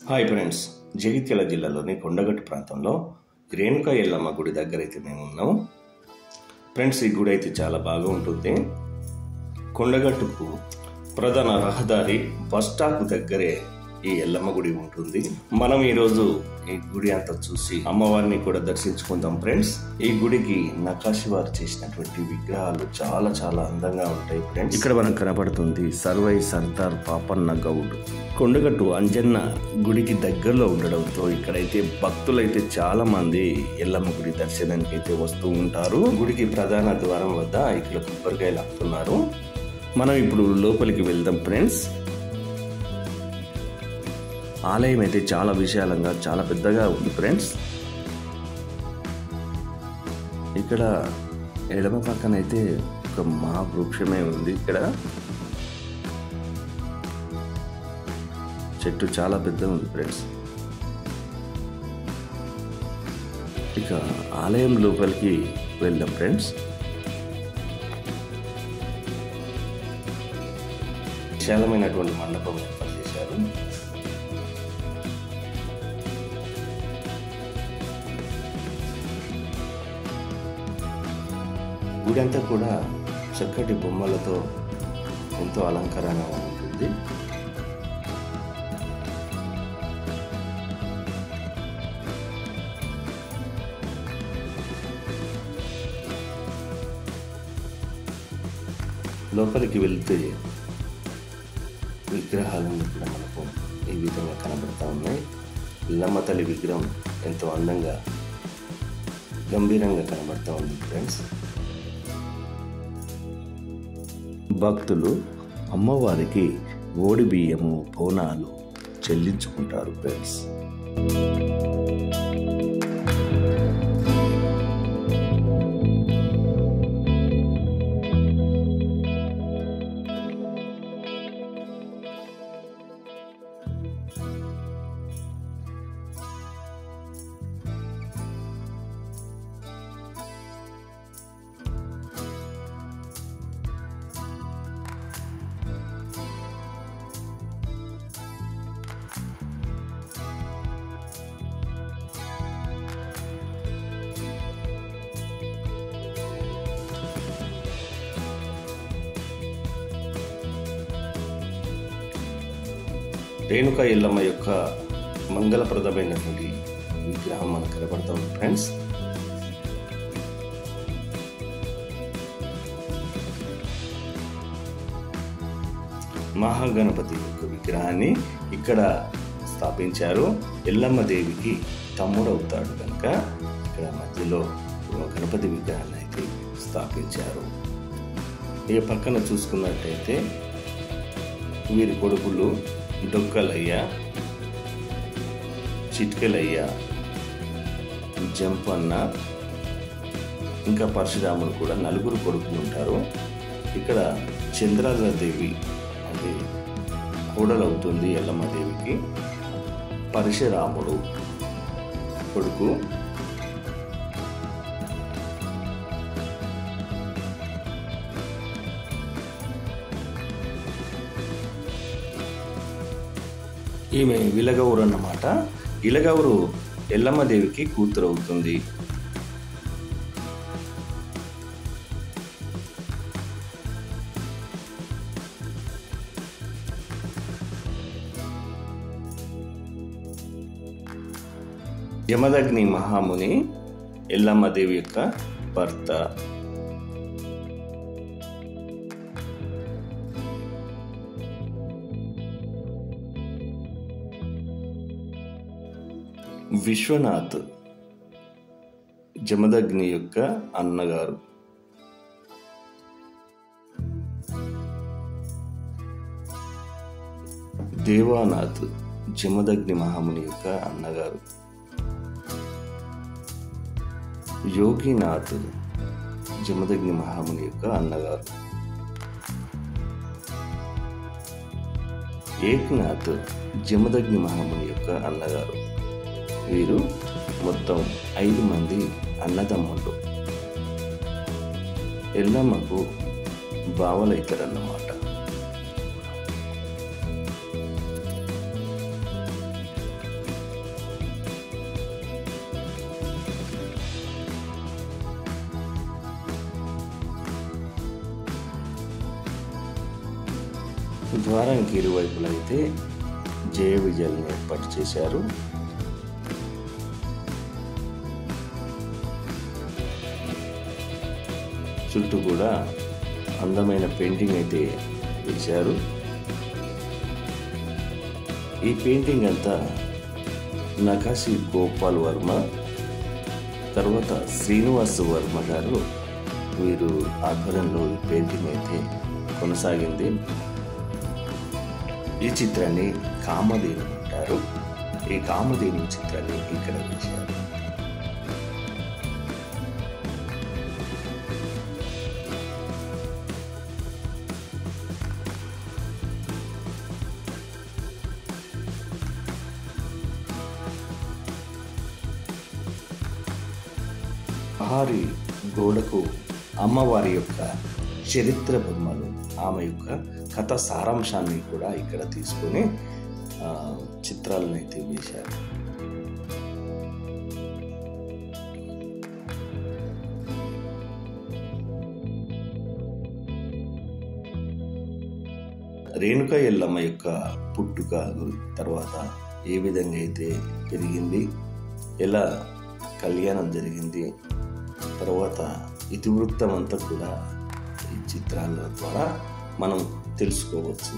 hi friends Jagtial జిల్లాలోని కొండగట్టు ప్రాంతంలో రేణుకా ఎల్లమ్మ గుడి దగ్గర అయితే మేము ఉన్నాం ఫ్రెండ్స్ ఈ గుడి అయితే చాలా బాగా ఉంటుంది కొండగట్టుకు ప్రధాన రహదారి బస్ స్టాప్ దగ్గరే ఈ ఎల్లమ్మ గుడి ఉంటుంది మనం ఈరోజు ఈ గుడి అంతా చూసి అమ్మవారిని కూడా దర్శించుకుందాం ఫ్రెండ్స్ ఈ గుడికి నకాశి వారు చేసినటువంటి విగ్రహాలు చాలా చాలా అందంగా ఉంటాయి ఫ్రెండ్స్ ఇక్కడ మనకు కనపడుతుంది సర్వై సర్దార్ పాపన్న గౌడ్ కొండగట్టు అంజన్న గుడికి దగ్గరలో ఉండడంతో ఇక్కడైతే భక్తులైతే చాలా మంది ఎల్లమ్మ గుడి దర్శనానికి అయితే వస్తూ ఉంటారు గుడికి ప్రధాన ద్వారం వద్ద ఇక్కడ కొబ్బరికాయలు ఆపుతున్నారు మనం ఇప్పుడు లోపలికి వెళ్దాం ఫ్రెండ్స్ ఆలయం అయితే చాలా విశాలంగా చాలా పెద్దగా ఉంది ఫ్రెండ్స్ ఇక్కడ ఎడమ పక్కన అయితే ఒక మహావృక్షమే ఉంది ఇక్కడ చెట్టు చాలా పెద్ద ఉంది ఫ్రెండ్స్ ఇక ఆలయం లోపలికి వెళ్దాం ఫ్రెండ్స్ విశాలమైనటువంటి మండపం ఏర్పాటు చేశారు గుడి అంతా కూడా చక్కటి బొమ్మలతో ఎంతో అలంకరణ ఉంటుంది లోపలికి వెళ్తే విగ్రహాలన్నీ కూడా మనకు ఈ విధంగా కనబడతా ఉన్నాయి లమ్మ తల్లి విగ్రహం ఎంతో అందంగా గంభీరంగా కనబడతా ఉంది ఫ్రెండ్స్ భక్తులు అమ్మవారికి ఓడి బియ్యము బోనాలు చెల్లించుకుంటారు ఫ్రెండ్స్ రేణుక ఎల్లమ్మ యొక్క మంగళప్రదమైనటువంటి విగ్రహం మనకు కనబడతా ఉంది ఫ్రెండ్స్ మహాగణపతి యొక్క విగ్రహాన్ని ఇక్కడ స్థాపించారు ఎల్లమ్మ దేవికి తమ్ముడు అవుతాడు కనుక ఇక్కడ మధ్యలో గణపతి విగ్రహాన్ని అయితే స్థాపించారు ఈ పక్కన చూసుకున్నట్టయితే వీరి కొడుకులు డొక్కలయ్య చిట్కెలయ్య జంపన్న ఇంకా పరశురాములు కూడా నలుగురు కొడుకులు ఉంటారు ఇక్కడ చంద్రాదేవి అంటే కోడలవుతుంది ఎల్లమ్మదేవికి పరశురాముడు కొడుకు ఈమె విలగౌరు అన్నమాట ఇలగౌరు ఎల్లమ్మదేవికి కూతురు అవుతుంది యమదగ్ని మహాముని ఎల్లమ్మదేవి యొక్క భర్త విశ్వనాథ్ జమదగ్ని యొక్క అన్నగారు దేవానాథ్ జమదగ్ని మహాముని యొక్క అన్నగారు యోగినాథ్ జమదగ్ని మహాముని యొక్క అన్నగారు ఏక్నాథ్ జమదగ్ని మహాముని యొక్క అన్నగారు వీరు మొత్తం ఐదు మంది అన్నదమ్ముళ్ళు ఎల్లమ్మకు బావలైతారన్నమాట ద్వారానికి ఇరువైపులా అయితే జయ విజయాలను ఏర్పాటు చేశారు చుట్టూ కూడా అందమైన పెయింటింగ్ అయితే వేశారు ఈ పెయింటింగ్ అంతా నకాశి గోపాల్ వర్మ తర్వాత శ్రీనివాస్ వర్మ గారు వీరు ఆధ్వర్యంలో ఈ పెయింటింగ్ అయితే కొనసాగింది ఈ చిత్రాన్ని కామధేను అంటారు ఈ కామధేను చిత్రాన్ని ఇక్కడ వేశారు ప్రహారీ గోడకు అమ్మవారి యొక్క చరిత్ర బొమ్మలు ఆమె యొక్క కథ సారాంశాన్ని కూడా ఇక్కడ తీసుకొని ఆ, చిత్రాలను అయితే వేశారు రేణుక ఎల్లమ్మ యొక్క పుట్టుక గురి- తర్వాత ఏ విధంగా అయితే పెరిగింది ఎలా కళ్యాణం జరిగింది తర్వాత ఇతివృత్తం అంతా కూడా ఈ చిత్రాల ద్వారా మనం తెలుసుకోవచ్చు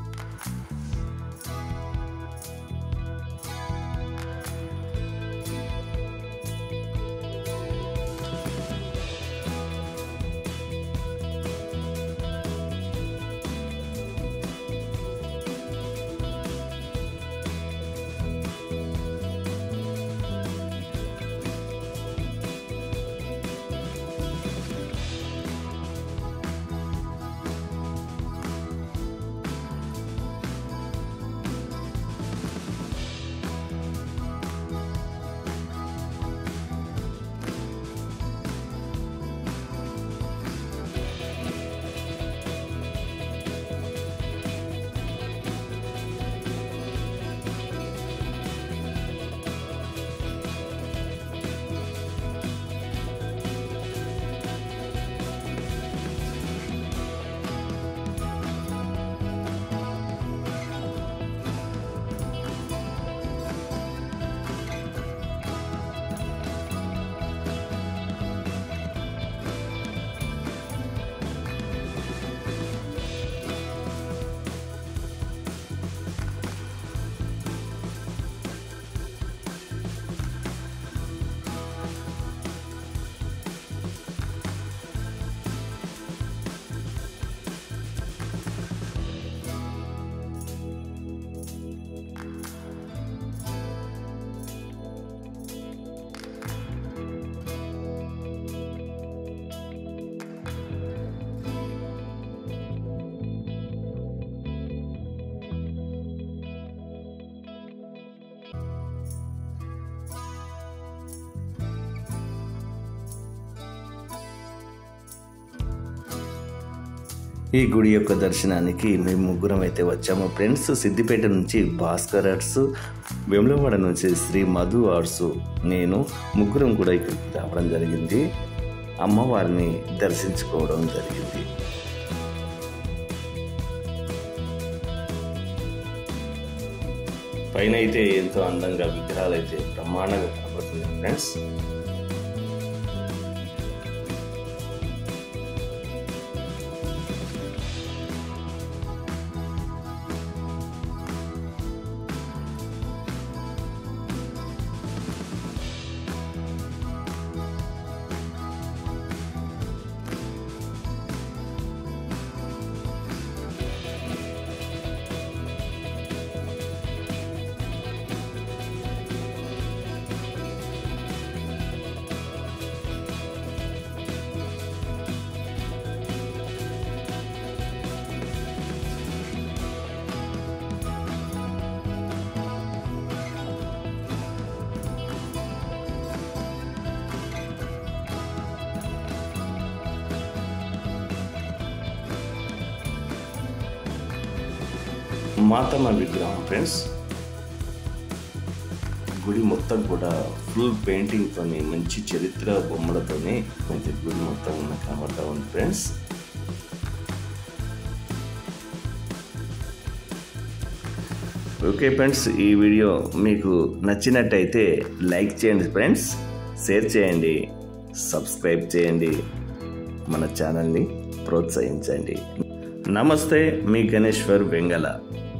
ఈ గుడి యొక్క దర్శనానికి మేము ముగ్గురం అయితే వచ్చాము ఫ్రెండ్స్ సిద్దిపేట నుంచి భాస్కర్ ఆర్ట్స్ వెమ్లవాడ నుంచి శ్రీ మధు ఆర్ట్స్ నేను ముగ్గురం కూడా ఇక్కడికి రావడం జరిగింది అమ్మవారిని దర్శించుకోవడం జరిగింది పైన అయితే ఎంతో అందంగా విగ్రహాలు అయితే బ్రహ్మాండంగా కనబడుతున్నాయి ఫ్రెండ్స్ మాతమ్మ విగ్రహం ఫ్రెండ్స్ గుడి మొత్తం కూడా ఫుల్ పెయింటింగ్తోని మంచి చరిత్ర బొమ్మలతోని అయితే గుడి మొత్తం ఉన్న కనబడతా ఉంది ఫ్రెండ్స్ ఓకే ఫ్రెండ్స్ ఈ వీడియో మీకు నచ్చినట్టయితే లైక్ చేయండి ఫ్రెండ్స్ షేర్ చేయండి సబ్స్క్రైబ్ చేయండి మన ఛానల్ని ప్రోత్సహించండి నమస్తే మీ గణేశ్వర్ వెంగళ